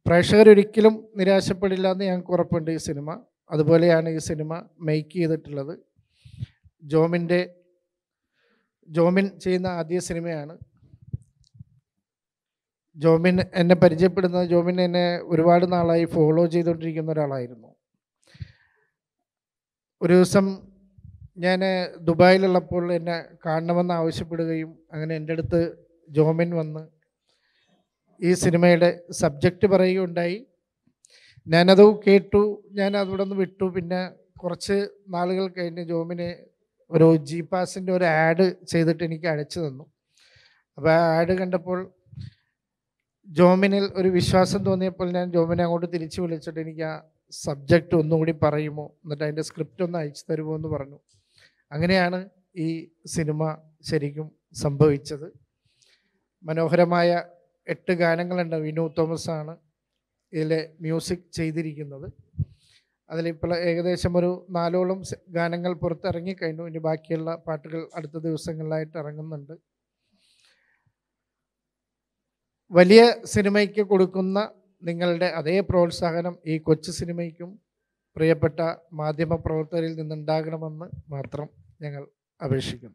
പ്രേക്ഷകരൊരിക്കലും നിരാശപ്പെടില്ല എന്ന് ഞങ്ങൾക്ക് ഉറപ്പുണ്ട് ഈ സിനിമ അതുപോലെയാണ് ഈ സിനിമ മേക്ക് ചെയ്തിട്ടുള്ളത് ജോമിൻ്റെ ജോമിൻ ചെയ്യുന്ന ആദ്യ സിനിമയാണ് ജോമിൻ എന്നെ പരിചയപ്പെടുന്നത് ജോമിൻ എന്നെ ഒരുപാട് നാളായി ഫോളോ ചെയ്തുകൊണ്ടിരിക്കുന്ന ഒരാളായിരുന്നു ഒരു ദിവസം ഞാൻ ദുബായിലുള്ളപ്പോൾ എന്നെ കാണണമെന്ന് ആവശ്യപ്പെടുകയും അങ്ങനെ എൻ്റെ അടുത്ത് ജോമിൻ വന്ന് ഈ സിനിമയുടെ സബ്ജക്റ്റ് പറയുകയുണ്ടായി ഞാനത് കേട്ടു ഞാൻ അവിടെ നിന്ന് വിട്ടു പിന്നെ കുറച്ച് നാളുകൾ കഴിഞ്ഞ് ജോമിന് ഒരു ജി പാസിൻ്റെ ഒരു ആഡ് ചെയ്തിട്ട് എനിക്ക് അയച്ചു തന്നു അപ്പോൾ ആ ആഡ് കണ്ടപ്പോൾ ജോമിനിൽ ഒരു വിശ്വാസം തോന്നിയപ്പോൾ ഞാൻ ജോമിനെ അങ്ങോട്ട് തിരിച്ചു വിളിച്ചിട്ട് എനിക്ക് ആ സബ്ജക്റ്റ് ഒന്നുകൂടി പറയുമോ എന്നിട്ട് അതിൻ്റെ സ്ക്രിപ്റ്റ് ഒന്ന് അയച്ചു തരുമോ എന്ന് പറഞ്ഞു അങ്ങനെയാണ് ഈ സിനിമ ശരിക്കും സംഭവിച്ചത് മനോഹരമായ എട്ട് ഗാനങ്ങളുണ്ട് വിനു തോമസ് ആണ് ഇതിലെ മ്യൂസിക് ചെയ്തിരിക്കുന്നത് അതിലിപ്പോൾ ഏകദേശം ഒരു നാലോളം സ- ഗാനങ്ങൾ പുറത്തിറങ്ങിക്കഴിഞ്ഞു ഇനി ബാക്കിയുള്ള പാട്ടുകൾ അടുത്ത ദിവസങ്ങളിലായിട്ട് ഇറങ്ങുന്നുണ്ട് വലിയ സിനിമയ്ക്ക് കൊടുക്കുന്ന നിങ്ങളുടെ അതേ പ്രോത്സാഹനം ഈ കൊച്ചു സിനിമയ്ക്കും പ്രിയപ്പെട്ട മാധ്യമ പ്രവർത്തകരിൽ നിന്നുണ്ടാകണമെന്ന് മാത്രം ഞങ്ങൾ അപേക്ഷിക്കുന്നു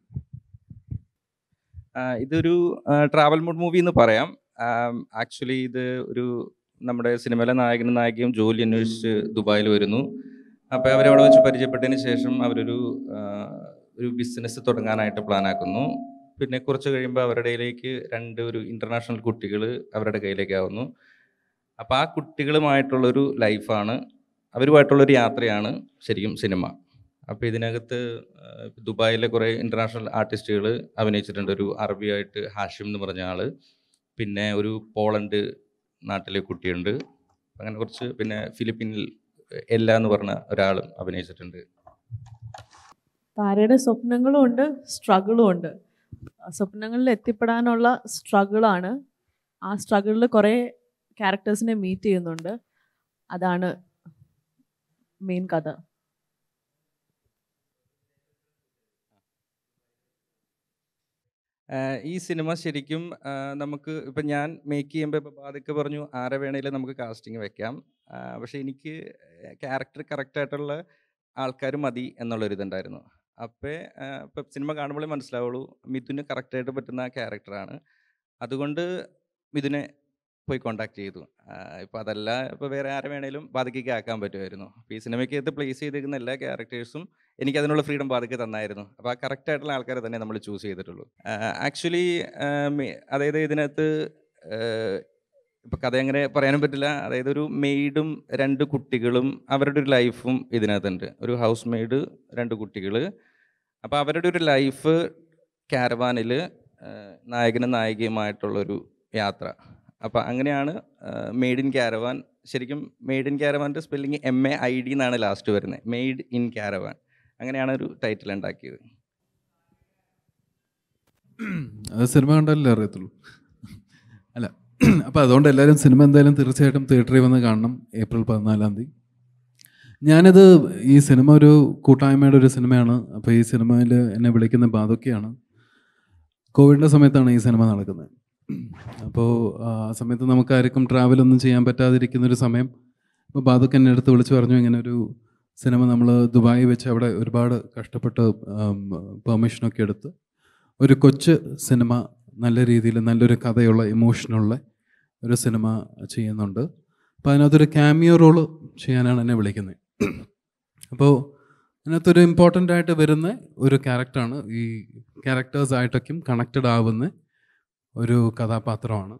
ആ, ഇതൊരു ട്രാവൽ മൂഡ് മൂവി എന്ന് പറയാം ആക്ച്വലി ഇത് ഒരു നമ്മുടെ സിനിമയിലെ നായകനും നായികയും ജോലി അന്വേഷിച്ച് ദുബായിൽ വരുന്നു അപ്പോൾ അവരവിടെ വെച്ച് പരിചയപ്പെട്ടതിന് ശേഷം അവരൊരു ആ, ഒരു ബിസിനസ് തുടങ്ങാനായിട്ട് പ്ലാൻ ആക്കുന്നു പിന്നെ കുറച്ച് കഴിയുമ്പോൾ അവരുടെ കയ്യിലേക്ക് രണ്ട് ഒരു ഇൻ്റർനാഷണൽ കുട്ടികൾ അവരുടെ കയ്യിലേക്ക് ആവുന്നു അപ്പോൾ ആ കുട്ടികളുമായിട്ടുള്ളൊരു ലൈഫാണ് അവരുമായിട്ടുള്ളൊരു യാത്രയാണ് ശരിക്കും സിനിമ അപ്പോൾ ഇതിനകത്ത് ആ, ദുബായിലെ കുറേ ഇൻ്റർനാഷണൽ ആർട്ടിസ്റ്റുകൾ അഭിനയിച്ചിട്ടുണ്ട് ഒരു അറബിയായിട്ട് ഹാഷിം എന്ന് പറഞ്ഞ ആൾ പിന്നെ ഒരു പോളണ്ട് നാട്ടിലെ കുട്ടിയുണ്ട് അങ്ങനെ കുറച്ച് പിന്നെ ഫിലിപ്പീനിൽ എല്ല എന്ന് പറഞ്ഞ ഒരാളും അഭിനയിച്ചിട്ടുണ്ട് താരയുടെ സ്വപ്നങ്ങളും ഉണ്ട് സ്ട്രഗിളും ഉണ്ട് ആ സ്വപ്നങ്ങളിൽ എത്തിപ്പെടാനുള്ള സ്ട്രഗിളാണ് ആ സ്ട്രഗിളിൽ കുറേ ക്യാരക്ടേഴ്സിനെ മീറ്റ് ചെയ്യുന്നുണ്ട് അതാണ് മെയിൻ കഥ ആഹ് ഈ സിനിമ ശരിക്കും ആഹ് നമുക്ക് ഇപ്പം ഞാൻ മേക്ക് ചെയ്യുമ്പോൾ ഇപ്പോൾ ബാധിക്ക് പറഞ്ഞു ആരെ വേണേലും നമുക്ക് കാസ്റ്റിംഗ് വെക്കാം ആഹ് പക്ഷേ എനിക്ക് ക്യാരക്ടർ കറക്റ്റായിട്ടുള്ള ആൾക്കാർ മതി എന്നുള്ളൊരിതുണ്ടായിരുന്നു അപ്പോൾ ഇപ്പം സിനിമ കാണുമ്പോഴേ മനസ്സിലാവുള്ളൂ മിഥുന് കറക്റ്റായിട്ട് പറ്റുന്ന ക്യാരക്ടറാണ് അതുകൊണ്ട് മിഥുനെ പോയി കോണ്ടാക്ട് ചെയ്തു ഇപ്പോൾ അതല്ല ഇപ്പോൾ വേറെ ആരെ വേണേലും ബാധിക്കയ്ക്ക് ആക്കാൻ പറ്റുമായിരുന്നു അപ്പോൾ ഈ സിനിമയ്ക്കകത്ത് പ്ലേസ് ചെയ്തിരിക്കുന്ന എല്ലാ ക്യാരക്ടേഴ്സും എനിക്ക് അതിനുള്ള ഫ്രീഡം ബാധിക്ക് തന്നായിരുന്നു അപ്പോൾ ആ കറക്റ്റ് ആയിട്ടുള്ള ആൾക്കാരെ തന്നെ നമ്മൾ ചൂസ് ചെയ്തിട്ടുള്ളൂ ആക്ച്വലി അതായത് ഇതിനകത്ത് ഇപ്പോൾ കഥ എങ്ങനെ പറയാനും പറ്റില്ല അതായത് ഒരു മെയ്ഡും രണ്ട് കുട്ടികളും അവരുടെ ഒരു ലൈഫും ഇതിനകത്തുണ്ട് ഒരു ഹൗസ് മെയ്ഡ് രണ്ട് കുട്ടികൾ അപ്പോൾ അവരുടെ ഒരു ലൈഫ് ക്യാരവാനിൽ നായകനും നായികയുമായിട്ടുള്ളൊരു യാത്ര അപ്പോൾ അങ്ങനെയാണ് മെയ്ഡ് ഇൻ ക്യാരവാൻ ശരിക്കും മെയ്ഡ് ഇൻ ക്യാരവാൻ്റെ spelling M A I D എന്നാണ് ലാസ്റ്റ് വരുന്നത് മെയ്ഡ് ഇൻ ക്യാരവാൻ അങ്ങനെയാണ് ഒരു ടൈറ്റിൽ ഉണ്ടാക്കിയത് അത് സിനിമ കണ്ടാലല്ലേ അറിയത്തുള്ളൂ അല്ല അപ്പോൾ അതുകൊണ്ട് എല്ലാവരും സിനിമ എന്തായാലും തീർച്ചയായിട്ടും തിയേറ്ററിൽ വന്ന് കാണണം ഏപ്രിൽ പതിനാലാം തീയതി ഞാനിത് ഈ സിനിമ ഒരു കൂട്ടായ്മയുടെ ഒരു സിനിമയാണ് അപ്പോൾ ഈ സിനിമയിൽ എന്നെ വിളിക്കുന്ന ബാധൊക്കെയാണ് കോവിഡിൻ്റെ സമയത്താണ് ഈ സിനിമ നടക്കുന്നത് അപ്പോൾ ആ സമയത്ത് നമുക്ക് ആർക്കും ട്രാവലൊന്നും ചെയ്യാൻ പറ്റാതിരിക്കുന്ന ഒരു സമയം അപ്പോൾ ബാധുക്ക് എന്നെ അടുത്ത് വിളിച്ച് പറഞ്ഞു ഇങ്ങനെ ഒരു സിനിമ നമ്മൾ ദുബായി വെച്ച് അവിടെ ഒരുപാട് കഷ്ടപ്പെട്ട് പെർമിഷനൊക്കെ എടുത്ത് ഒരു കൊച്ചു സിനിമ നല്ല രീതിയിൽ നല്ലൊരു കഥയുള്ള ഇമോഷനുള്ള ഒരു സിനിമ ചെയ്യുന്നുണ്ട് അപ്പോൾ അതിനകത്തൊരു ക്യാമിയോ റോള് ചെയ്യാനാണ് എന്നെ വിളിക്കുന്നത് അപ്പോൾ അതിനകത്തൊരു ഇമ്പോർട്ടൻ്റ് ആയിട്ട് വരുന്ന ഒരു ക്യാരക്ടറാണ് ഈ ക്യാരക്ടേഴ്സായിട്ടൊക്കെയും കണക്റ്റഡ് ആവുന്ന ഒരു കഥാപാത്രമാണ്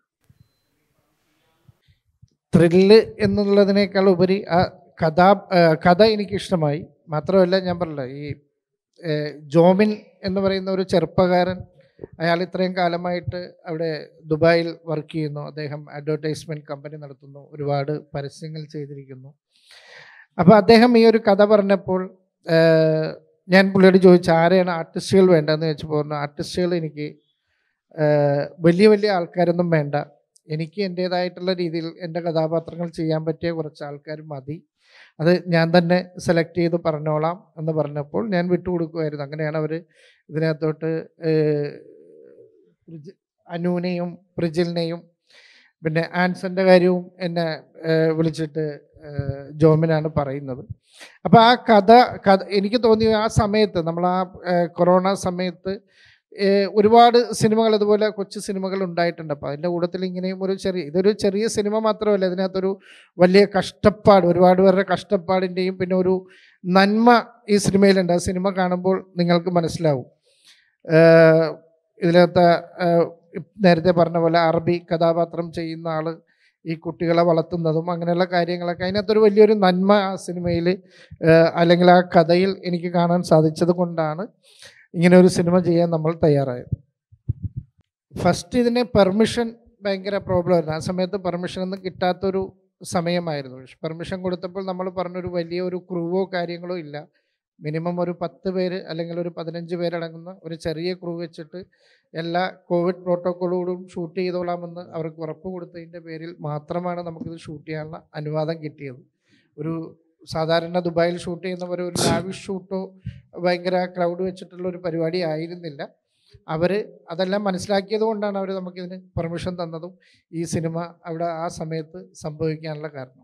ത്രില്ല് എന്നുള്ളതിനേക്കാൾ ഉപരി ആ കഥ കഥ എനിക്കിഷ്ടമായി മാത്രമല്ല ഞാൻ പറഞ്ഞില്ല ഈ ഏഹ്, ജോമിൻ എന്ന് പറയുന്ന ഒരു ചെറുപ്പക്കാരൻ അയാൾ ഇത്രയും കാലമായിട്ട് അവിടെ ദുബായിൽ വർക്ക് ചെയ്യുന്നു അദ്ദേഹം അഡ്വർടൈസ്മെൻറ്റ് കമ്പനി നടത്തുന്നു ഒരുപാട് പരസ്യങ്ങൾ ചെയ്തിരിക്കുന്നു അപ്പോൾ അദ്ദേഹം ഈ ഒരു കഥ പറഞ്ഞപ്പോൾ ഏഹ്, ഞാൻ പുള്ളിയോട് ചോദിച്ചു ആരെയാണ് ആർട്ടിസ്റ്റുകൾ വേണ്ടതെന്ന് ചോദിച്ചപ്പോൾ പറഞ്ഞു ആർട്ടിസ്റ്റുകൾ എനിക്ക് ഏഹ്, വലിയ വലിയ ആൾക്കാരൊന്നും വേണ്ട എനിക്ക് എൻ്റേതായിട്ടുള്ള രീതിയിൽ എൻ്റെ കഥാപാത്രങ്ങൾ ചെയ്യാൻ പറ്റിയ കുറച്ച് ആൾക്കാർ മതി അത് ഞാൻ തന്നെ സെലക്ട് ചെയ്ത് പറഞ്ഞോളാം എന്ന് പറഞ്ഞപ്പോൾ ഞാൻ വിട്ടുകൊടുക്കുമായിരുന്നു അങ്ങനെയാണ് അവർ ഇതിനകത്തോട്ട് ഏഹ്, പ്രിജ്- അനൂനെയും പ്രിജിലിനെയും പിന്നെ ആൻസൻ്റെ കാര്യവും എന്നെ ഏഹ്, വിളിച്ചിട്ട് ഏഹ്, ജോമിനാണ് പറയുന്നത് അപ്പോൾ ആ കഥ കഥ എനിക്ക് തോന്നി ആ സമയത്ത് നമ്മൾ ആ ഏഹ്, കൊറോണ സമയത്ത് ഏഹ്, ഒരുപാട് സിനിമകൾ ഇതുപോലെ കൊച്ചു സിനിമകൾ ഉണ്ടായിട്ടുണ്ട് അപ്പോൾ അതിൻ്റെ കൂട്ടത്തിൽ ഇങ്ങനെയും ഒരു ചെറിയ ഇതൊരു ചെറിയ സിനിമ മാത്രമല്ല ഇതിനകത്തൊരു വലിയ കഷ്ടപ്പാട് ഒരുപാട് പേരുടെ കഷ്ടപ്പാടിൻ്റെയും പിന്നെ ഒരു നന്മ ഈ സിനിമയിലുണ്ട് ആ സിനിമ കാണുമ്പോൾ നിങ്ങൾക്ക് മനസ്സിലാവും ഏഹ്, ഇതിനകത്ത് ഏഹ്, നേരത്തെ പറഞ്ഞ പോലെ അറബി കഥാപാത്രം ചെയ്യുന്ന ആൾ ഈ കുട്ടികളെ വളർത്തുന്നതും അങ്ങനെയുള്ള കാര്യങ്ങളൊക്കെ അതിനകത്തൊരു വലിയൊരു നന്മ ആ സിനിമയിൽ അല്ലെങ്കിൽ ആ കഥയിൽ എനിക്ക് കാണാൻ സാധിച്ചത് കൊണ്ടാണ് ഇങ്ങനെ ഒരു സിനിമ ചെയ്യാൻ നമ്മൾ തയ്യാറായത് ഫസ്റ്റ് ഇതിന് പെർമിഷൻ ഭയങ്കര പ്രോബ്ലം ആയിരുന്നു ആ സമയത്ത് പെർമിഷൻ ഒന്നും കിട്ടാത്തൊരു സമയമായിരുന്നു പക്ഷെ പെർമിഷൻ കൊടുത്തപ്പോൾ നമ്മൾ പറഞ്ഞൊരു വലിയ ഒരു ക്രൂവോ കാര്യങ്ങളോ ഇല്ല മിനിമം ഒരു പത്ത് പേര് അല്ലെങ്കിൽ ഒരു പതിനഞ്ച് പേരടങ്ങുന്ന ഒരു ചെറിയ ക്രൂ വെച്ചിട്ട് എല്ലാ കോവിഡ് പ്രോട്ടോക്കോളോടും ഷൂട്ട് ചെയ്തോളാമെന്ന് അവർക്ക് ഉറപ്പ് കൊടുത്തതിൻ്റെ പേരിൽ മാത്രമാണ് നമുക്കിത് ഷൂട്ട് ചെയ്യാനുള്ള അനുവാദം കിട്ടിയത് ഒരു സാധാരണ ദുബായിൽ ഷൂട്ട് ചെയ്യുന്നവർ ഒരു ലാവിഷ് ഷൂട്ടോ ഭയങ്കര ക്രൗഡ് വെച്ചിട്ടുള്ള ഒരു പരിപാടി ആയിരുന്നില്ല അവർ അതെല്ലാം മനസ്സിലാക്കിയത് കൊണ്ടാണ് അവർ നമുക്കിതിന് പെർമിഷൻ തന്നതും ഈ സിനിമ അവിടെ ആ സമയത്ത് സംഭവിക്കാനുള്ള കാരണം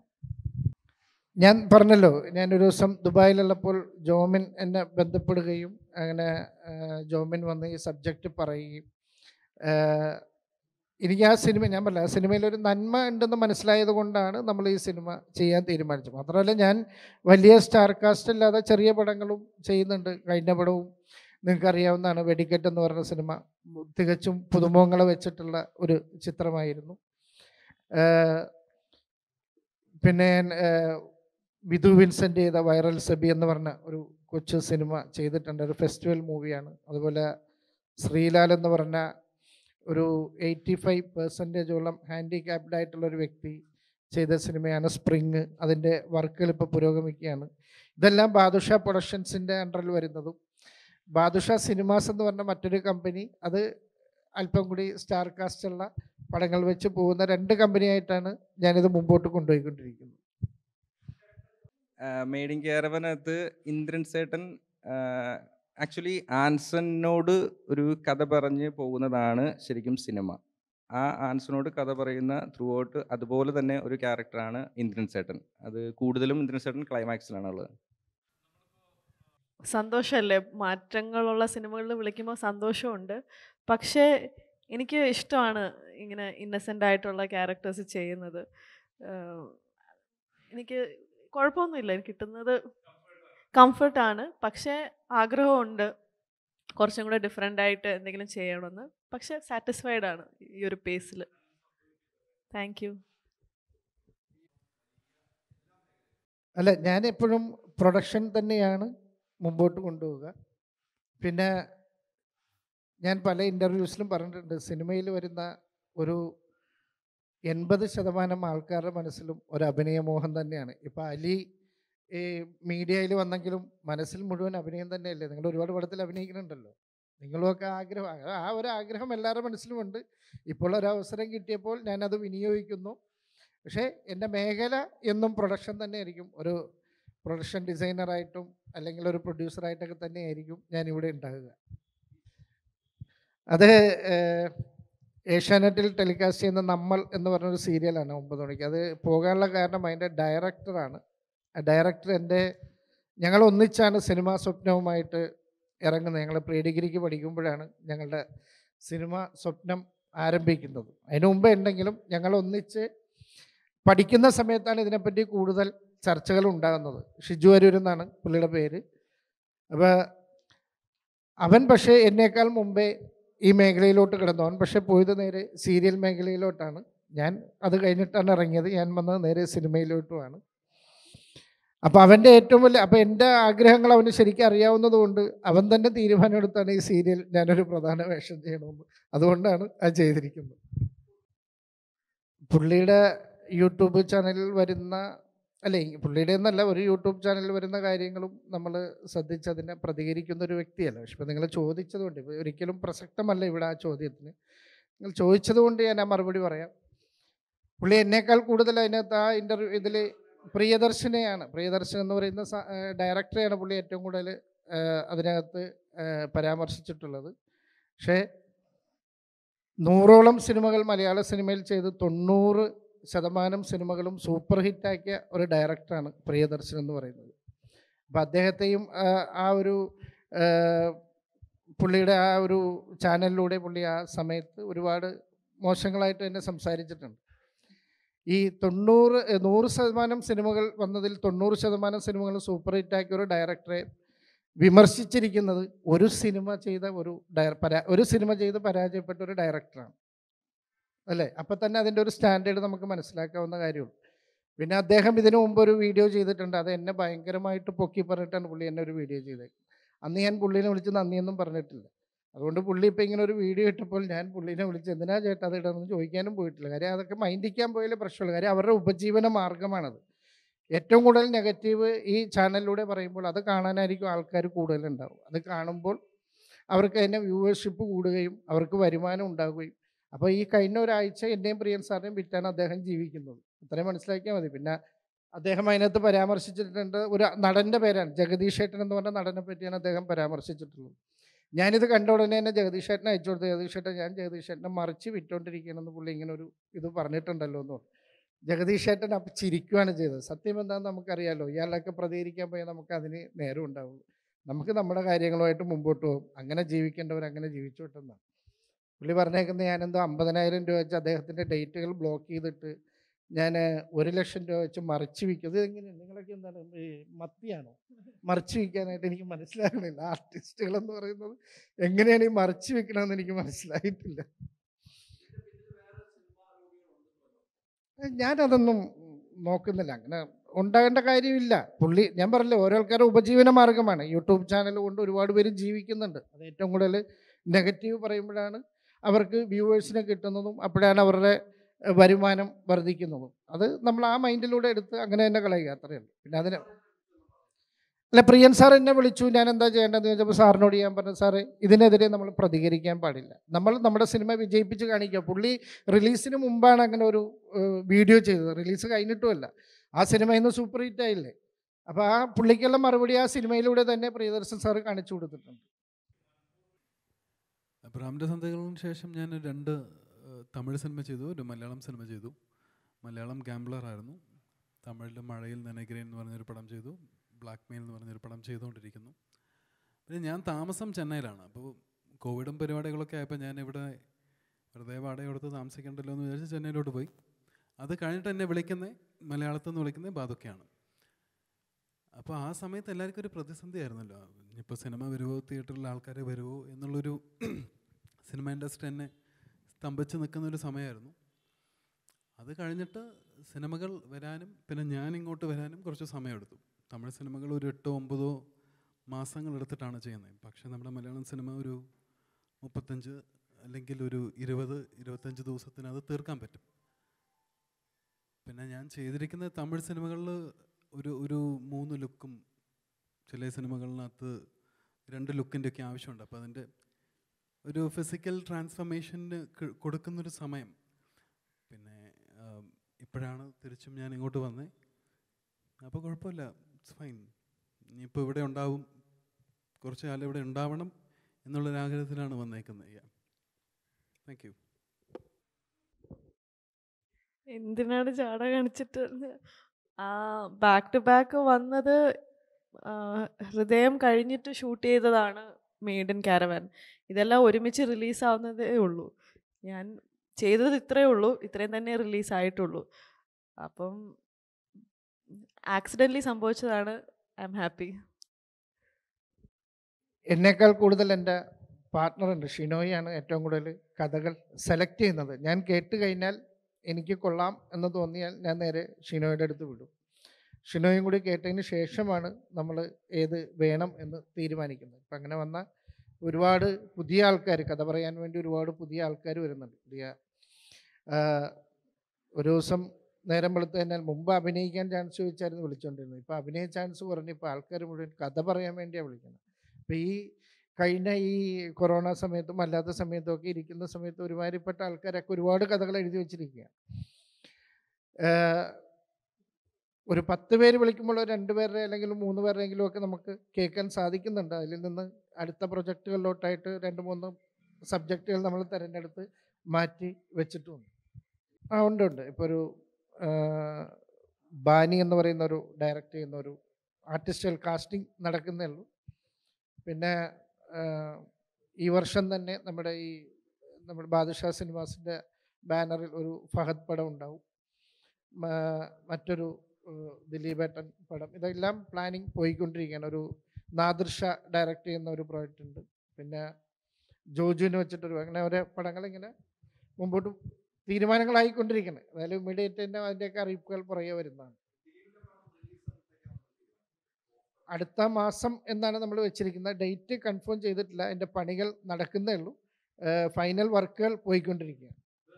ഞാൻ പറഞ്ഞല്ലോ ഞാനൊരു ദിവസം ദുബായിലുള്ളപ്പോൾ ജോമിൻ എന്നെ ബന്ധപ്പെടുകയും അങ്ങനെ ആ, ജോമിൻ വന്ന് ഈ സബ്ജക്റ്റ് പറയുകയും ആ, എനിക്ക് ആ സിനിമ ഞാൻ പറഞ്ഞില്ല ആ സിനിമയിൽ ഒരു നന്മ ഉണ്ടെന്ന് മനസ്സിലായത് കൊണ്ടാണ് നമ്മൾ ഈ സിനിമ ചെയ്യാൻ തീരുമാനിച്ചത് മാത്രമല്ല ഞാൻ വലിയ സ്റ്റാർ കാസ്റ്റ് അല്ലാതെ ചെറിയ പടങ്ങളും ചെയ്യുന്നുണ്ട് കഴിഞ്ഞ പടവും നിങ്ങൾക്ക് അറിയാവുന്നതാണ് വെടിക്കെട്ട് എന്ന് പറഞ്ഞ സിനിമ തികച്ചും പുതുമുഖങ്ങളെ വെച്ചിട്ടുള്ള ഒരു ചിത്രമായിരുന്നു ആ, പിന്നെ ഞാൻ, ആ, വിധു വിൻസെൻ്റ് ചെയ്ത വൈറൽ സബി എന്ന് പറഞ്ഞ ഒരു കൊച്ചു സിനിമ ചെയ്തിട്ടുണ്ട് ഒരു ഫെസ്റ്റിവൽ മൂവിയാണ് അതുപോലെ ശ്രീലാൽ എന്ന് പറഞ്ഞ ഒരു എയ്റ്റി ഫൈവ് പെർസെൻറ്റേജോളം ഹാൻഡിക്യാപ്ഡ് ആയിട്ടുള്ള ഒരു വ്യക്തി ചെയ്ത സിനിമയാണ് സ്പ്രിങ് അതിൻ്റെ വർക്കുകൾ ഇപ്പോൾ പുരോഗമിക്കുകയാണ് ഇതെല്ലാം ബാദുഷ പ്രൊഡക്ഷൻസിൻ്റെ അണ്ടറിൽ വരുന്നതും ബാദുഷ സിനിമാസ് എന്ന് പറഞ്ഞ മറ്റൊരു കമ്പനി അത് അല്പം കൂടി സ്റ്റാർ കാസ്റ്റുള്ള പടങ്ങൾ വെച്ച് പോകുന്ന രണ്ട് കമ്പനിയായിട്ടാണ് ഞാനിത് മുമ്പോട്ട് കൊണ്ടുപോയിക്കൊണ്ടിരിക്കുന്നത് മെയ്ഡ് ഇൻ കേരവനകത്ത് ഇന്ദ്രൻ സേട്ടൻ ആക്ച്വലി ആൻസനോട് ഒരു കഥ പറഞ്ഞ് പോകുന്നതാണ് ശരിക്കും സിനിമ ആ ആൻസനോട് കഥ പറയുന്ന ത്രൂ ഔട്ട് അതുപോലെ തന്നെ ഒരു ക്യാരക്ടറാണ് ഇന്ദ്രൻ സേട്ടൻ അത് കൂടുതലും ഇന്ദ്രൻ സേട്ടൻ ക്ലൈമാക്സിലാണ് ഉള്ളത് സന്തോഷമല്ലേ മാറ്റങ്ങളുള്ള സിനിമകളിൽ വിളിക്കുമ്പോൾ സന്തോഷമുണ്ട് പക്ഷേ എനിക്ക് ഇഷ്ടമാണ് ഇങ്ങനെ ഇന്നസെൻ്റ് ആയിട്ടുള്ള ക്യാരക്ടേഴ്സ് ചെയ്യുന്നത് ഏഹ് എനിക്ക് കുഴപ്പമൊന്നുമില്ല എനിക്ക് കിട്ടുന്നത് കംഫർട്ടാണ് പക്ഷേ ആഗ്രഹമുണ്ട് കുറച്ചും കൂടെ ഡിഫറെൻ്റ് ആയിട്ട് എന്തെങ്കിലും ചെയ്യണമെന്ന് പക്ഷേ സാറ്റിസ്ഫൈഡ് ആണ് ഈ ഒരു പേസിൽ താങ്ക് യു അല്ല ഞാൻ എപ്പോഴും പ്രൊഡക്ഷൻ തന്നെയാണ് മുമ്പോട്ട് കൊണ്ടുപോവുക പിന്നെ ഞാൻ പല ഇൻ്റർവ്യൂസിലും പറഞ്ഞിട്ടുണ്ട് സിനിമയിൽ വരുന്ന ഒരു എൺപത് ശതമാനം ആൾക്കാരുടെ മനസ്സിലും ഒരു അഭിനയമോഹം തന്നെയാണ് ഇപ്പോൾ അലി ഈ മീഡിയയിൽ വന്നെങ്കിലും മനസ്സിൽ മുഴുവൻ അഭിനയം തന്നെയല്ലേ നിങ്ങൾ ഒരുപാട് പടത്തിൽ അഭിനയിക്കുന്നുണ്ടല്ലോ നിങ്ങളുമൊക്കെ ആഗ്രഹം ആ- ആ ഒരു ആഗ്രഹം എല്ലാവരുടെ മനസ്സിലുമുണ്ട് ഇപ്പോൾ ഒരു അവസരം കിട്ടിയപ്പോൾ ഞാനത് വിനിയോഗിക്കുന്നു പക്ഷേ എൻ്റെ മേഖല എന്നും പ്രൊഡക്ഷൻ തന്നെ ആയിരിക്കും ഒരു പ്രൊഡക്ഷൻ ഡിസൈനറായിട്ടും അല്ലെങ്കിൽ ഒരു പ്രൊഡ്യൂസറായിട്ടൊക്കെ തന്നെ ആയിരിക്കും ഞാനിവിടെ ഉണ്ടാകുക അത് ഏഹ്, ഏഷ്യാനെറ്റിൽ ടെലികാസ്റ്റ് ചെയ്യുന്ന നമ്മൾ എന്ന് പറഞ്ഞൊരു സീരിയലാണ് ഒമ്പത് മണിക്ക് അത് പോകാനുള്ള കാരണം അതിൻ്റെ ഡയറക്ടറാണ് ആ ഡയറക്ടർ എൻ്റെ ഞങ്ങൾ ഒന്നിച്ചാണ് സിനിമാ സ്വപ്നവുമായിട്ട് ഇറങ്ങുന്നത് ഞങ്ങൾ പ്രീ ഡിഗ്രിക്ക് പഠിക്കുമ്പോഴാണ് ഞങ്ങളുടെ സിനിമ സ്വപ്നം ആരംഭിക്കുന്നത് അതിനു മുമ്പേ ഉണ്ടെങ്കിലും ഞങ്ങൾ ഒന്നിച്ച് പഠിക്കുന്ന സമയത്താണ് ഇതിനെപ്പറ്റി കൂടുതൽ ചർച്ചകൾ ഉണ്ടാകുന്നത് ഷിജു അരൂർ എന്നാണ് പുള്ളിയുടെ പേര് അപ്പോൾ അവൻ പക്ഷേ എന്നേക്കാൾ മുമ്പേ ഈ മേഖലയിലോട്ട് കിടന്നു അവൻ പക്ഷേ പോയത് നേരെ സീരിയൽ മേഖലയിലോട്ടാണ് ഞാൻ അത് കഴിഞ്ഞിട്ടാണ് ഇറങ്ങിയത് ഞാൻ വന്നത് നേരെ സിനിമയിലോട്ടുമാണ് അപ്പോൾ അവൻ്റെ ഏറ്റവും വലിയ അപ്പോൾ എൻ്റെ ആഗ്രഹങ്ങൾ അവന് ശരിക്കും അറിയാവുന്നത് കൊണ്ട് അവൻ തന്നെ തീരുമാനമെടുത്താണ് ഈ സീരിയൽ ഞാനൊരു പ്രധാന വേഷം ചെയ്യണമെന്ന് അതുകൊണ്ടാണ് അത് ചെയ്തിരിക്കുന്നത് പുള്ളിയുടെ യൂട്യൂബ് ചാനലിൽ വരുന്ന അല്ലെ പുള്ളിയുടെ എന്നല്ല ഒരു യൂട്യൂബ് ചാനലിൽ വരുന്ന കാര്യങ്ങളും നമ്മൾ ശ്രദ്ധിച്ച് അതിനെ പ്രതികരിക്കുന്ന ഒരു വ്യക്തിയല്ല പക്ഷെ ഇപ്പം നിങ്ങൾ ചോദിച്ചതുകൊണ്ട് ഇപ്പം ഒരിക്കലും പ്രസക്തമല്ല ഇവിടെ ആ ചോദ്യത്തിന് നിങ്ങൾ ചോദിച്ചതുകൊണ്ട് ഞാൻ ആ മറുപടി പറയാം പുള്ളി എന്നേക്കാൾ കൂടുതൽ അതിനകത്ത് ആ ഇൻ്റർവ്യൂ ഇതിൽ പ്രിയദർശനെയാണ് പ്രിയദർശൻ എന്ന് പറയുന്ന സ- ഏഹ് ഡയറക്ടറെയാണ് പുള്ളി ഏറ്റവും കൂടുതൽ ഏഹ് അതിനകത്ത് ഏഹ് പരാമർശിച്ചിട്ടുള്ളത് പക്ഷേ നൂറോളം സിനിമകൾ മലയാള സിനിമയിൽ ചെയ്ത് തൊണ്ണൂറ് ശതമാനം സിനിമകളും സൂപ്പർ ഹിറ്റാക്കിയ ഒരു ഡയറക്ടറാണ് പ്രിയദർശൻ എന്ന് പറയുന്നത് അപ്പോൾ അദ്ദേഹത്തെയും ആ, ആ ഒരു ആ, പുള്ളിയുടെ ആ ഒരു ചാനലിലൂടെ പുള്ളി ആ സമയത്ത് ഒരുപാട് മോശങ്ങളായിട്ട് തന്നെ സംസാരിച്ചിട്ടുണ്ട് ഈ തൊണ്ണൂറ് ഏ, നൂറ് ശതമാനം സിനിമകൾ വന്നതിൽ തൊണ്ണൂറ് ശതമാനം സിനിമകൾ സൂപ്പർ ഹിറ്റാക്കിയ ഒരു ഡയറക്ടറെ വിമർശിച്ചിരിക്കുന്നത് ഒരു സിനിമ ചെയ്ത ഒരു ഡയർ പരാ ഒരു സിനിമ ചെയ്ത് പരാജയപ്പെട്ട ഒരു ഡയറക്ടറാണ് അല്ലേ അപ്പം തന്നെ അതിൻ്റെ ഒരു സ്റ്റാൻഡേർഡ് നമുക്ക് മനസ്സിലാക്കാവുന്ന കാര്യമുള്ളൂ പിന്നെ അദ്ദേഹം ഇതിനു മുമ്പ് ഒരു വീഡിയോ ചെയ്തിട്ടുണ്ട് അത് എന്നെ ഭയങ്കരമായിട്ട് പൊക്കി പറഞ്ഞിട്ടാണ് പുള്ളി എന്നെ ഒരു വീഡിയോ ചെയ്തത് അന്ന് ഞാൻ പുള്ളീനെ വിളിച്ച് നന്ദിയൊന്നും പറഞ്ഞിട്ടില്ല അതുകൊണ്ട് പുള്ളി ഇപ്പം ഇങ്ങനെ ഒരു വീഡിയോ ഇട്ടപ്പോൾ ഞാൻ പുള്ളീനെ വിളിച്ച് എന്തിനാ ചേട്ടാ അത് ഇടണമെന്ന് ചോദിക്കാനും പോയിട്ടില്ല കാര്യം അതൊക്കെ മൈൻഡിക്കാൻ പോയാലേ പ്രശ്നമുള്ളൂ കാര്യം അവരുടെ ഉപജീവന മാർഗ്ഗമാണത് ഏറ്റവും കൂടുതൽ നെഗറ്റീവ് ഈ ചാനലിലൂടെ പറയുമ്പോൾ അത് കാണാനായിരിക്കും ആൾക്കാർ കൂടുതലുണ്ടാവും അത് കാണുമ്പോൾ അവർക്ക് അതിൻ്റെ വ്യൂവേഴ്ഷിപ്പ് കൂടുകയും അവർക്ക് വരുമാനം ഉണ്ടാവുകയും അപ്പോൾ ഈ കഴിഞ്ഞ ഒരാഴ്ച എൻ്റെയും പ്രിയൻ സാറിനെയും വിറ്റാണ് അദ്ദേഹം ജീവിക്കുന്നത് ഇത്രയും മനസ്സിലാക്കിയാൽ മതി പിന്നെ അദ്ദേഹം അതിനകത്ത് പരാമർശിച്ചിട്ടുണ്ട് ഒരു നടൻ്റെ പേരാണ് ജഗദീഷ് ഏട്ടൻ എന്ന് പറഞ്ഞ നടനെ പറ്റിയാണ് അദ്ദേഹം പരാമർശിച്ചിട്ടുള്ളത് ഞാനിത് കണ്ട ഉടനെ തന്നെ ജഗദീഷ് ഏട്ടനെ അയച്ചു കൊടുത്തു ജഗദീഷ് ഏട്ടൻ ഞാൻ ജഗദീഷ് ഏട്ടനെ മറിച്ച് വിറ്റുകൊണ്ടിരിക്കണമെന്ന് പുള്ളി ഇങ്ങനെ ഒരു ഇത് പറഞ്ഞിട്ടുണ്ടല്ലോ എന്ന് പറഞ്ഞു ജഗദീഷ് ഏട്ടൻ അപ്പം ചിരിക്കുകയാണ് ചെയ്തത് സത്യം എന്താണെന്ന് നമുക്കറിയാലോ ഇയാളൊക്കെ പ്രതികരിക്കാൻ പോയാൽ നമുക്ക് അതിന് നേരം ഉണ്ടാവുള്ളൂ നമുക്ക് നമ്മുടെ കാര്യങ്ങളുമായിട്ട് മുമ്പോട്ട് പോകും അങ്ങനെ ജീവിക്കേണ്ടവർ അങ്ങനെ ജീവിച്ചോട്ടെന്നാണ് പുള്ളി പറഞ്ഞേക്കുന്നത് ഞാനെന്തോ അമ്പതിനായിരം രൂപ വെച്ച് അദ്ദേഹത്തിൻ്റെ ഡേറ്റുകൾ ബ്ലോക്ക് ചെയ്തിട്ട് ഞാൻ ഒരു ലക്ഷം രൂപ വെച്ച് മറിച്ച് വിൽക്കും ഇത് എങ്ങനെയാണ് നിങ്ങളൊക്കെ എന്താണ് ഈ മത്തിയാണോ മറിച്ച് വിൽക്കാനായിട്ട് എനിക്ക് മനസ്സിലാകണില്ല ആർട്ടിസ്റ്റുകൾ എന്ന് പറയുന്നത് എങ്ങനെയാണ് ഈ മറിച്ച് വിൽക്കണമെന്ന് എനിക്ക് മനസ്സിലായിട്ടില്ല ഞാനതൊന്നും നോക്കുന്നില്ല അങ്ങനെ ഉണ്ടാകേണ്ട കാര്യമില്ല പുള്ളി ഞാൻ പറഞ്ഞില്ലേ ഓരോ ആൾക്കാരുടെ ഉപജീവന മാർഗ്ഗമാണ് യൂട്യൂബ് ചാനൽ കൊണ്ട് ഒരുപാട് പേര് ജീവിക്കുന്നുണ്ട് അത് ഏറ്റവും കൂടുതൽ നെഗറ്റീവ് പറയുമ്പോഴാണ് അവർക്ക് വ്യൂവേഴ്സിനെ കിട്ടുന്നതും അപ്പോഴാണ് അവരുടെ ഏഹ്, വരുമാനം വർദ്ധിക്കുന്നതും അത് നമ്മൾ ആ മൈൻഡിലൂടെ എടുത്ത് അങ്ങനെ തന്നെ കളയുക അത്രയേ ഉള്ളൂ പിന്നെ അതിന് അല്ല പ്രിയൻ സാർ എന്നെ വിളിച്ചു ഞാൻ എന്താ ചെയ്യേണ്ടതെന്ന് ചോദിച്ചപ്പോൾ സാറിനോട് ഞാൻ പറഞ്ഞു സാറേ ഇതിനെതിരെ നമ്മൾ പ്രതികരിക്കാൻ പാടില്ല നമ്മൾ നമ്മുടെ സിനിമ വിജയിപ്പിച്ച് കാണിക്കുക പുള്ളി റിലീസിന് മുമ്പാണ് അങ്ങനെ ഒരു ഏഹ്, വീഡിയോ ചെയ്തത് റിലീസ് കഴിഞ്ഞിട്ടുമല്ല ആ സിനിമ ഇന്ന് സൂപ്പർ ഹിറ്റ് ആയില്ലേ അപ്പോൾ ആ പുള്ളിക്കുള്ള മറുപടി ആ സിനിമയിലൂടെ തന്നെ പ്രിയദർശൻ സാറ് കാണിച്ചു കൊടുത്തിട്ടുണ്ട് അബ്രഹാമിൻ്റെ സന്ധ്യകളിന് ശേഷം ഞാൻ രണ്ട് ഏഹ്, തമിഴ് സിനിമ ചെയ്തു ഒരു മലയാളം സിനിമ ചെയ്തു മലയാളം ഗാംബ്ലർ ആയിരുന്നു തമിഴിൽ മഴയിൽ നനഗ്രേൻ എന്ന് പറഞ്ഞൊരു പടം ചെയ്തു ബ്ലാക്ക് മെയിൽ എന്ന് പറഞ്ഞൊരു പടം ചെയ്തുകൊണ്ടിരിക്കുന്നു പിന്നെ ഞാൻ താമസം ചെന്നൈയിലാണ് അപ്പോൾ കോവിഡും പരിപാടികളൊക്കെ ആയപ്പോൾ ഞാൻ ഇവിടെ വെറുതെ വാടക കൊടുത്ത് താമസിക്കണ്ടല്ലോ എന്ന് വിചാരിച്ച് ചെന്നൈയിലോട്ട് പോയി അത് കഴിഞ്ഞിട്ട് എന്നെ വിളിക്കുന്നത് മലയാളത്തിൽ നിന്ന് വിളിക്കുന്നത് ബാതൊക്കെയാണ് അപ്പോൾ ആ സമയത്ത് എല്ലാവർക്കും ഒരു പ്രതിസന്ധി ആയിരുന്നല്ലോ ഇപ്പോൾ സിനിമ വരുമോ തിയേറ്ററിൽ ആൾക്കാർ വരുമോ എന്നുള്ളൊരു സിനിമ ഇൻഡസ്ട്രി തന്നെ സ്തംഭിച്ച് നിൽക്കുന്ന ഒരു സമയമായിരുന്നു അത് കഴിഞ്ഞിട്ട് സിനിമകൾ വരാനും പിന്നെ ഞാൻ ഇങ്ങോട്ട് വരാനും കുറച്ച് സമയമെടുത്തു തമിഴ് സിനിമകൾ ഒരു എട്ടോ ഒമ്പതോ മാസങ്ങൾ എടുത്തിട്ടാണ് ചെയ്യുന്നത് പക്ഷേ നമ്മുടെ മലയാളം സിനിമ ഒരു മുപ്പത്തഞ്ച് അല്ലെങ്കിൽ ഒരു ഇരുപത് ഇരുപത്തഞ്ച് ദിവസത്തിനത് തീർക്കാൻ പറ്റും പിന്നെ ഞാൻ ചെയ്തിരിക്കുന്ന തമിഴ് സിനിമകളിൽ ഒരു ഒരു മൂന്ന് ലുക്കും ചില സിനിമകളിനകത്ത് രണ്ട് ലുക്കിൻ്റെ ഒക്കെ ആവശ്യമുണ്ട് അപ്പോൾ അതിൻ്റെ ഒരു ഫിസിക്കൽ ട്രാൻസ്ഫർമേഷന് കൊടുക്കുന്നൊരു സമയം പിന്നെ ആം, ഇപ്പോഴാണ് തിരിച്ചും ഞാൻ ഇങ്ങോട്ട് വന്നത് അപ്പോൾ കുഴപ്പമില്ല ഇറ്റ്സ് ഫൈൻ ഇനിയിപ്പോൾ ഇവിടെ ഉണ്ടാവും കുറച്ച് കാലം ഇവിടെ ഉണ്ടാവണം എന്നുള്ളൊരാഗ്രഹത്തിലാണ് വന്നേക്കുന്നത് താങ്ക് യു എന്തിനാണ് ചാട കാണിച്ചിട്ട് ആ ബാക്ക് ടു ബാക്ക് വന്നത് ആ, ഹൃദയം കഴിഞ്ഞിട്ട് ഷൂട്ട് ചെയ്തതാണ് മെയ്ഡ് ഇൻ കാരവാൻ ഇതെല്ലാം ഒരുമിച്ച് റിലീസ് ആവുന്നതേ ഉള്ളൂ ഞാൻ ചെയ്തത് ഇത്രയേ ഉള്ളൂ ഇത്രയും തന്നെ റിലീസ് ആയിട്ടുള്ളൂ അപ്പം ആക്സിഡൻ്റലി സംഭവിച്ചതാണ് ഐ എം ഹാപ്പി എന്നേക്കാൾ കൂടുതൽ എൻ്റെ പാർട്ട്ണറുണ്ട് ഷിനോയാണ് ഏറ്റവും കൂടുതൽ കഥകൾ സെലക്ട് ചെയ്യുന്നത് ഞാൻ കേട്ട് കഴിഞ്ഞാൽ എനിക്ക് കൊള്ളാം എന്ന് തോന്നിയാൽ ഞാൻ നേരെ ഷിനോയുടെ അടുത്ത് വിടും ഷിനോയും കൂടി കേട്ടതിന് ശേഷമാണ് നമ്മൾ ഏത് വേണം എന്ന് തീരുമാനിക്കുന്നത് ഇപ്പം അങ്ങനെ വന്ന ഒരുപാട് പുതിയ ആൾക്കാർ കഥ പറയാൻ വേണ്ടി ഒരുപാട് പുതിയ ആൾക്കാർ വരുന്നുണ്ട് പുതിയ ആ, ഒരു ദിവസം നേരം വെളുത്ത് കഴിഞ്ഞാൽ മുമ്പ് അഭിനയിക്കാൻ ചാൻസ് ചോദിച്ചായിരുന്നു വിളിച്ചുകൊണ്ടിരുന്നത് ഇപ്പോൾ അഭിനയ ചാൻസ് കുറഞ്ഞ് ഇപ്പോൾ ആൾക്കാർ മുഴുവൻ കഥ പറയാൻ വേണ്ടിയാണ് വിളിക്കുന്നത് അപ്പോൾ ഈ കഴിഞ്ഞ ഈ കൊറോണ സമയത്തും അല്ലാത്ത സമയത്തും ഒക്കെ ഇരിക്കുന്ന സമയത്ത് ഒരുമാതിരിപ്പെട്ട ആൾക്കാരൊക്കെ ഒരുപാട് കഥകൾ എഴുതി വെച്ചിരിക്കുകയാണ് ഏഹ് ഒരു പത്ത് പേര് വിളിക്കുമ്പോൾ ഒരു രണ്ട് പേരുടെ അല്ലെങ്കിൽ മൂന്ന് പേരുടെയെങ്കിലും ഒക്കെ നമുക്ക് കേൾക്കാൻ സാധിക്കുന്നുണ്ട് അതിൽ നിന്ന് അടുത്ത പ്രൊജക്റ്റുകളിലോട്ടായിട്ട് രണ്ട് മൂന്ന് സബ്ജക്റ്റുകൾ നമ്മൾ തിരഞ്ഞെടുത്ത് മാറ്റി വെച്ചിട്ടുമുണ്ട് ആ ഉണ്ട് ഉണ്ട് ഇപ്പോൾ ഒരു ആ, ബാനി എന്ന് പറയുന്ന ഒരു ഡയറക്റ്റ് ചെയ്യുന്ന ഒരു ആർട്ടിസ്റ്റുകൾ കാസ്റ്റിംഗ് നടക്കുന്നേ ഉള്ളൂ പിന്നെ ആ, ഈ വർഷം തന്നെ നമ്മുടെ ഈ നമ്മുടെ ബാദുഷാ സിനിമാസിൻ്റെ ബാനറിൽ ഒരു ഫഹദ് പടം ഉണ്ടാവും മ- മറ്റൊരു ഏഹ്, ദിലീപേട്ടൻ പടം ഇതെല്ലാം പ്ലാനിങ് പോയിക്കൊണ്ടിരിക്കുകയാണ് ഒരു നാദിർഷ ഡയറക്റ്റ് ചെയ്യുന്ന ഒരു പ്രോജക്റ്റ് ഉണ്ട് പിന്നെ ജോജുവിന് വെച്ചിട്ടൊരു അങ്ങനെ ഓരോ പടങ്ങൾ ഇങ്ങനെ മുമ്പോട്ട് തീരുമാനങ്ങളായിക്കൊണ്ടിരിക്കുന്നത് അതായത് ഇമ്മീഡിയറ്റ് തന്നെ അതിൻ്റെയൊക്കെ അറിയിപ്പുകൾ പുറകെ വരുന്നതാണ് അടുത്ത മാസം എന്നാണ് നമ്മൾ വെച്ചിരിക്കുന്നത് ഡേറ്റ് കൺഫേം ചെയ്തിട്ടില്ല അതിൻ്റെ പണികൾ നടക്കുന്നേ ഉള്ളൂ ഫൈനൽ വർക്കുകൾ പോയിക്കൊണ്ടിരിക്കുകയാണ്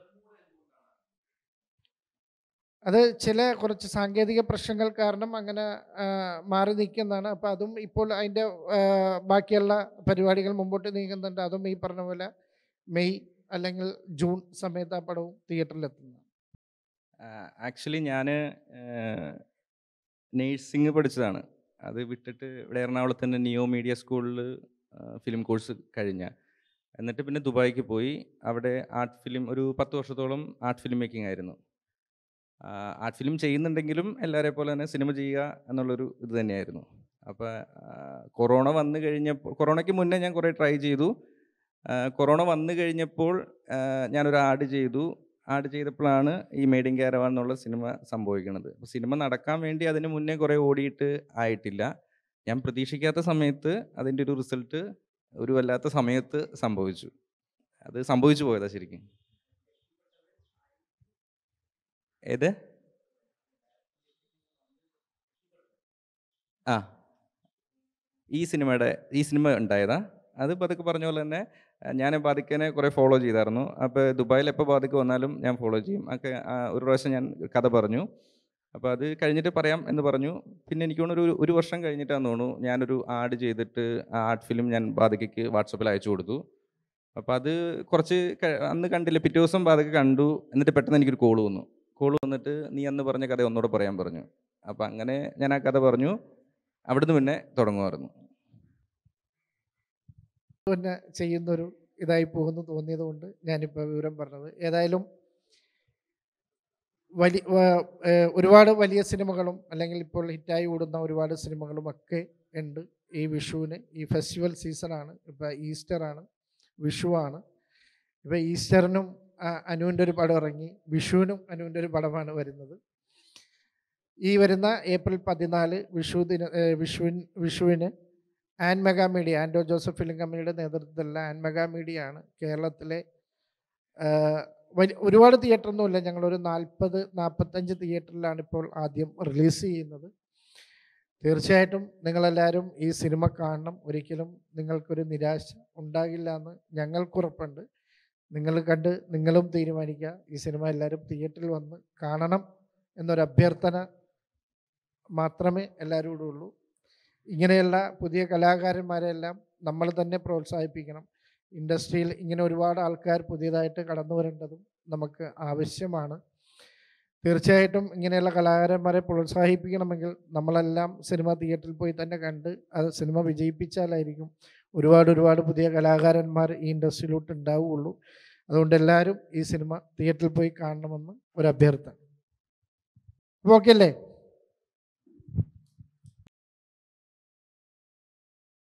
അത് ചില കുറച്ച് സാങ്കേതിക പ്രശ്നങ്ങൾ കാരണം അങ്ങനെ ആ, മാറി നിൽക്കുന്നതാണ് അപ്പോൾ അതും ഇപ്പോൾ അതിൻ്റെ ആ, ബാക്കിയുള്ള പരിപാടികൾ മുമ്പോട്ട് നീങ്ങുന്നുണ്ട് അതും ഈ പറഞ്ഞ പോലെ മെയ് അല്ലെങ്കിൽ ജൂൺ സമയത്ത് ആ പടവും തിയേറ്ററിലെത്തുന്നു ആക്ച്വലി ഞാൻ നേഴ്സിംഗ് പഠിച്ചതാണ് അത് വിട്ടിട്ട് ഇവിടെ എറണാകുളത്ത് തന്നെ നിയോ മീഡിയ സ്കൂളിൽ ഫിലിം കോഴ്സ് കഴിഞ്ഞ എന്നിട്ട് പിന്നെ ദുബായിക്ക് പോയി അവിടെ ആർട്ട് ഫിലിം ഒരു പത്ത് വർഷത്തോളം ആർട്ട് ഫിലിം മേക്കിംഗ് ആയിരുന്നു ആർട്ട് ഫിലിം ചെയ്യുന്നുണ്ടെങ്കിലും എല്ലാവരെ പോലെ തന്നെ സിനിമ ചെയ്യുക എന്നുള്ളൊരു ഇത് തന്നെയായിരുന്നു അപ്പോൾ കൊറോണ വന്നു കഴിഞ്ഞപ്പോൾ കൊറോണയ്ക്ക് മുന്നേ ഞാൻ കുറേ ട്രൈ ചെയ്തു ആ, കൊറോണ വന്നു കഴിഞ്ഞപ്പോൾ ആ, ഞാനൊരു ആഡ് ചെയ്തു ആഡ് ചെയ്തപ്പോഴാണ് ഈ മേഡിങ് ക്യാരവാൻ എന്നുള്ള സിനിമ സംഭവിക്കുന്നത് അപ്പോൾ സിനിമ നടക്കാൻ വേണ്ടി അതിന് മുന്നേ കുറേ ഓടിയിട്ട് ആയിട്ടില്ല ഞാൻ പ്രതീക്ഷിക്കാത്ത സമയത്ത് അതിൻ്റെ ഒരു റിസൾട്ട് ഒരു വല്ലാത്ത സമയത്ത് സംഭവിച്ചു അത് സംഭവിച്ചു പോയതാ ശരിക്കും ഏത് ആ ഈ സിനിമയുടെ ഈ സിനിമ ഉണ്ടായതാ അത് പതുക്കെ പറഞ്ഞ പോലെ തന്നെ അഹ് ഞാൻ ബാധിക്കനെ കുറേ ഫോളോ ചെയ്തായിരുന്നു അപ്പോൾ ദുബായിൽ എപ്പോൾ ബാധിക്ക് വന്നാലും ഞാൻ ഫോളോ ചെയ്യും ഒക്കെ ആ, ഒരു പ്രാവശ്യം ഞാൻ കഥ പറഞ്ഞു അപ്പോൾ അത് കഴിഞ്ഞിട്ട് പറയാം എന്ന് പറഞ്ഞു പിന്നെ എനിക്ക് തോന്നുന്നു ഒരു ഒരു വർഷം കഴിഞ്ഞിട്ടാന്ന് തോന്നുന്നു ഞാനൊരു ആഡ് ചെയ്തിട്ട് ആ ആർട്ട് ഫിലിം ഞാൻ ബാധികയ്ക്ക് വാട്സപ്പിൽ അയച്ചു കൊടുത്തു അപ്പോൾ അത് കുറച്ച് ക- അന്ന് കണ്ടില്ല പിറ്റേ ദിവസം ബാധിക കണ്ടു എന്നിട്ട് പെട്ടെന്ന് എനിക്കൊരു കോൾ വന്നു കോൾ വന്നിട്ട് നീ അന്ന് പറഞ്ഞ കഥ ഒന്നുകൂടെ പറയാൻ പറഞ്ഞു അപ്പോൾ അങ്ങനെ ഞാൻ ആ കഥ പറഞ്ഞു അവിടുന്ന് പിന്നെ തുടങ്ങുമായിരുന്നു തന്നെ ചെയ്യുന്നൊരു ഇതായി പോകുന്നു തോന്നിയത് കൊണ്ട് ഞാനിപ്പോൾ വിവരം പറഞ്ഞത് ഏതായാലും വലിയ വ- ഏഹ് ഒരുപാട് വലിയ സിനിമകളും അല്ലെങ്കിൽ ഇപ്പോൾ ഹിറ്റായി ഓടുന്ന ഒരുപാട് സിനിമകളും ഒക്കെ ഉണ്ട് ഈ വിഷുവിന് ഈ ഫെസ്റ്റിവൽ സീസണാണ് ഇപ്പോൾ ഈസ്റ്ററാണ് വിഷുവാണ് ഇപ്പോൾ ഈസ്റ്ററിനും ആ, അനുവിൻ്റെ ഒരു പടം ഇറങ്ങി വിഷുവിനും അനുവിൻ്റെ ഒരു പടമാണ് വരുന്നത് ഈ വരുന്ന ഏപ്രിൽ പതിനാല് വിഷു ദിന ഏഹ് വിഷുവിൻ വിഷുവിന് ആൻ mega media Anto Joseph film കമ്പനിയുടെ നേതൃത്വത്തിലുള്ള ആൻ മെഗാ മീഡിയ ആണ് കേരളത്തിലെ ആ, വലിയ ഒരുപാട് തിയേറ്ററൊന്നുമില്ല ഞങ്ങളൊരു നാൽപ്പത് നാൽപ്പത്തഞ്ച് തിയേറ്ററിലാണ് ഇപ്പോൾ ആദ്യം റിലീസ് ചെയ്യുന്നത് തീർച്ചയായിട്ടും നിങ്ങളെല്ലാവരും ഈ സിനിമ കാണണം ഒരിക്കലും നിങ്ങൾക്കൊരു നിരാശ ഉണ്ടാകില്ല എന്ന് ഞങ്ങൾക്കുറപ്പുണ്ട് നിങ്ങൾ കണ്ട് നിങ്ങളും തീരുമാനിക്കുക ഈ സിനിമ എല്ലാവരും തിയേറ്ററിൽ വന്ന് കാണണം എന്നൊരു അഭ്യർത്ഥന മാത്രമേ എല്ലാവരോടും ഉള്ളൂ ഇങ്ങനെയുള്ള പുതിയ കലാകാരന്മാരെല്ലാം നമ്മൾ തന്നെ പ്രോത്സാഹിപ്പിക്കണം ഇൻഡസ്ട്രിയിൽ ഇങ്ങനെ ഒരുപാട് ആൾക്കാർ പുതിയതായിട്ട് കടന്നു വരേണ്ടതും നമുക്ക് ആവശ്യമാണ് തീർച്ചയായിട്ടും ഇങ്ങനെയുള്ള കലാകാരന്മാരെ പ്രോത്സാഹിപ്പിക്കണമെങ്കിൽ നമ്മളെല്ലാം സിനിമ തിയേറ്ററിൽ പോയി തന്നെ കണ്ട് അത് സിനിമ വിജയിപ്പിച്ചാലായിരിക്കും ഒരുപാട് ഒരുപാട് പുതിയ കലാകാരന്മാർ ഈ ഇൻഡസ്ട്രിയിലോട്ട് ഉണ്ടാവുകയുള്ളൂ അതുകൊണ്ട് എല്ലാവരും ഈ സിനിമ തിയേറ്ററിൽ പോയി കാണണമെന്ന് ഒരു അഭ്യർത്ഥന അപ്പോൾ ഓക്കെ അല്ലേ